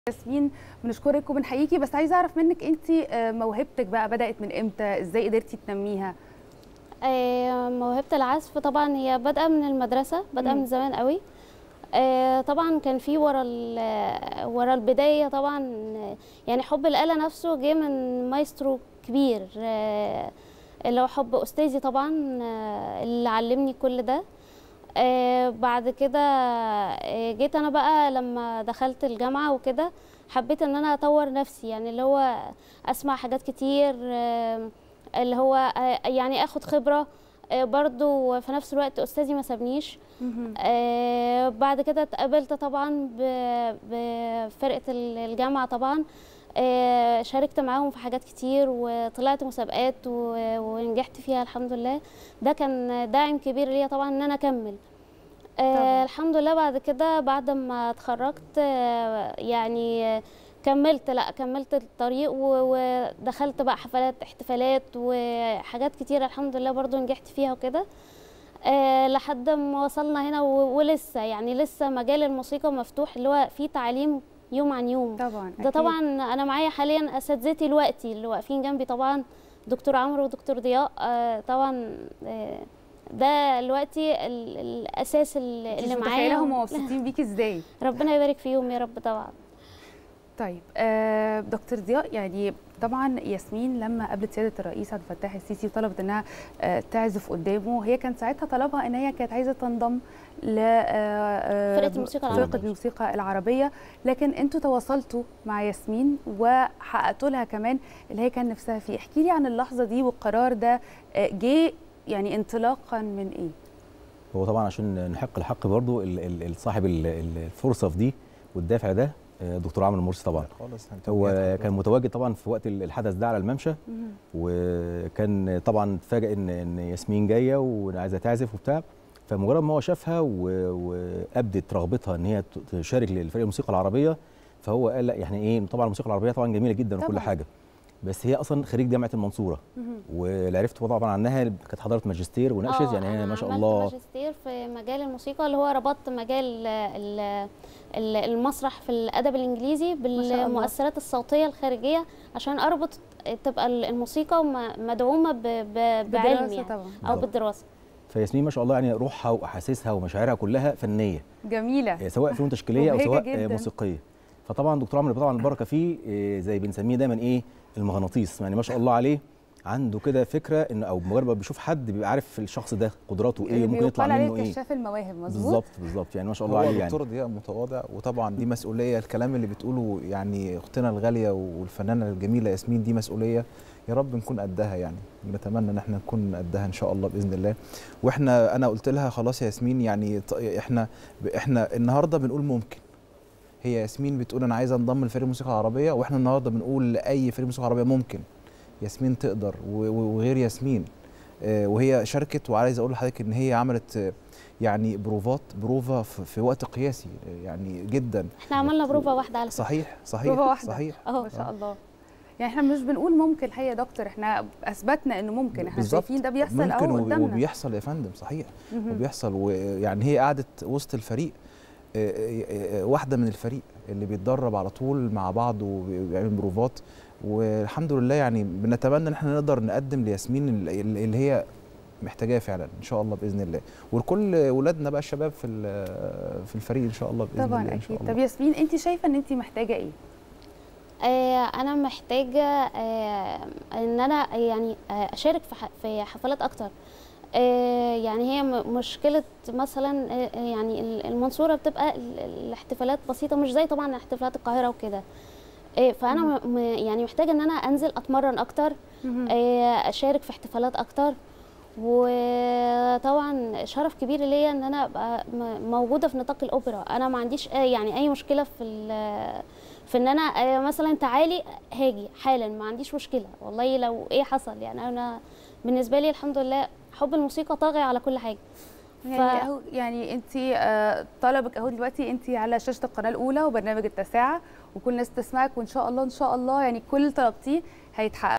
ياسمين بنشكرك وبنحييكي بس عايزه اعرف منك انت موهبتك بقى بدات من امتى ازاي قدرتي تنميها آه، موهبة العزف طبعا هي بادئة من المدرسة بادئة مم. من زمان قوي آه، طبعا كان في ورا ال- ورا البداية طبعا آه، يعني حب الآلة نفسه جه من مايسترو كبير آه، اللي هو حب أستاذي طبعا آه، اللي علمني كل ده آه، بعد كده آه، جيت أنا بقى لما دخلت الجامعة وكده حبيت إن أنا أطور نفسي يعني اللي هو أسمع حاجات كتير آه، اللي هو آه، يعني اخد خبره آه، برضو في نفس الوقت استاذي ما سابنيش آه، بعد كده اتقابلت طبعا ب- بفرقه ال- الجامعه طبعا آه، شاركت معاهم في حاجات كتير وطلعت مسابقات و- ونجحت فيها الحمد لله ده كان داعم كبير ليا طبعا ان انا اكمل طبعاً. آه الحمد لله بعد كده بعد ما اتخرجت آه يعني آه، كملت لا كملت الطريق و- ودخلت بقى حفلات احتفالات وحاجات كتيرة الحمد لله برضو نجحت فيها وكده آه لحد ما وصلنا هنا و- ولسه يعني لسه مجال الموسيقى مفتوح اللي هو فيه تعليم يوم عن يوم طبعا ده أكيد. طبعا انا معايا حاليا اساتذتي دلوقتي اللي واقفين جنبي طبعا دكتور عمرو ودكتور ضياء آه طبعا آه ده دلوقتي ال- الاساس اللي انت اللي مش معايا متخيله هم مبسوطين بيكي ازاي ربنا يبارك فيهم يا رب طبعا طيب آه دكتور ضياء يعني طبعا ياسمين لما قابلت سياده الرئيس عبد الفتاح السيسي وطلبت انها آه تعزف قدامه هي كان ساعتها طلبها ان هي كانت عايزه تنضم ل آه، آه، فرقة الموسيقى فرقه العربية. الموسيقى العربيه لكن انتوا تواصلتوا مع ياسمين وحققتوا لها كمان اللي هي كان نفسها فيه احكي لي عن اللحظه دي والقرار ده آه، جه يعني انطلاقا من ايه هو طبعا عشان نحق الحق برضو ال- ال- ال- صاحب ال- ال- الفرصه في دي والدافع ده آه، دكتور عمرو مرسي طبعا خالص انت هو بجد كان متواجد طبعا في وقت ال- الحدث ده على الممشى وكان طبعا اتفاجئ ان ان ياسمين جايه وعايزه تعزف وبتاع فمجرد ما هو شافها و- وابدت رغبتها ان هي ت- تشارك للفريق الموسيقى العربيه فهو قال لا يعني ايه طبعا الموسيقى العربيه طبعا جميله جدا وكل طبعاً. حاجه بس هي اصلا خريج جامعه المنصوره واللي عرفت طبعا عنها كانت حضرت ماجستير وناقشت آه، يعني هي أنا ما شاء عملت الله ماجستير في مجال الموسيقى اللي هو ربطت مجال ال- ال- المسرح في الادب الانجليزي شاء الله. بالمؤثرات الصوتيه الخارجيه عشان اربط تبقى الموسيقى م- مدعومه ب- ب- بعلم بدراسة يعني طبعا او بالظبط. بالدراسه فياسمين ما شاء الله يعني روحها واحاسيسها ومشاعرها كلها فنيه جميله آه، سواء فنون تشكيليه او مبهجة سواء آه، جداً. موسيقيه فطبعا دكتور عمرو طبعا البركه فيه آه، زي بنسميه دايما ايه المغناطيس يعني ما شاء الله عليه عنده كده فكره انه او مجرد ما بيشوف حد بيبقى عارف الشخص ده قدراته ايه وممكن يطلع بيقال منه عليه ايه كشاف المواهب مظبوط بالظبط بالظبط يعني ما شاء الله هو عليه يعني دكتور ضياء متواضع وطبعا دي مسؤوليه الكلام اللي بتقوله يعني اختنا الغاليه والفنانه الجميله ياسمين دي مسؤوليه يا رب نكون قدها يعني بنتمنى ان احنا نكون قدها ان شاء الله باذن الله واحنا انا قلت لها خلاص يا ياسمين يعني ط- احنا احنا النهارده بنقول ممكن هي ياسمين بتقول انا عايزه انضم لفريق الموسيقى العربيه واحنا النهارده بنقول لاي فريق موسيقى عربيه ممكن ياسمين تقدر و- و- وغير ياسمين آه، وهي شاركت وعايز اقول لحضرتك ان هي عملت آه، يعني بروفات بروفا في في وقت قياسي آه، يعني جدا احنا عملنا بروفه واحده على فكره صحيح صحيح بروفة واحدة. صحيح اهو ما شاء الله يعني احنا مش بنقول ممكن الحقيقه يا دكتور احنا اثبتنا انه ممكن احنا بالظبط. شايفين ده بيحصل ممكن اهو وب- قدامنا وبيحصل يا فندم صحيح مهم. وبيحصل ويعني هي قعدت وسط الفريق آه، آه، آه، واحده من الفريق اللي بيتدرب على طول مع بعض وبيعمل بروفات والحمد لله يعني بنتمنى ان احنا نقدر نقدم لياسمين ال- ال- اللي هي محتاجاه فعلا ان شاء الله باذن الله ولكل ولادنا بقى الشباب في ال- في الفريق ان شاء الله باذن طبعا الله ان شاء اكيد الله طب ياسمين انت شايفه ان انت محتاجه ايه آه، انا محتاجه آه، ان انا يعني آه، اشارك في ح- في حفلات اكتر آه، يعني هي م- مشكله مثلا آه، يعني ال- المنصوره بتبقى ال- الاحتفالات بسيطه مش زي طبعا احتفالات القاهره وكده آه، فانا م- م- يعني محتاجه ان انا انزل اتمرن اكتر آه، اشارك في احتفالات اكتر وطبعا شرف كبير ليا ان انا ابقى م- موجوده في نطاق الاوبرا انا ما عنديش آه، يعني اي مشكله في ال- في ان انا آه، مثلا تعالي هاجي حالا ما عنديش مشكله والله لو ايه حصل يعني انا بالنسبه لي الحمد لله حب الموسيقى طاغي على كل حاجه يعني اهو يعني انت آه، طلبك اهو دلوقتي انت على شاشه القناه الاولى وبرنامج التاسعه وكل الناس تسمعك وان شاء الله ان شاء الله يعني كل اللي طلبتيه هيتحقق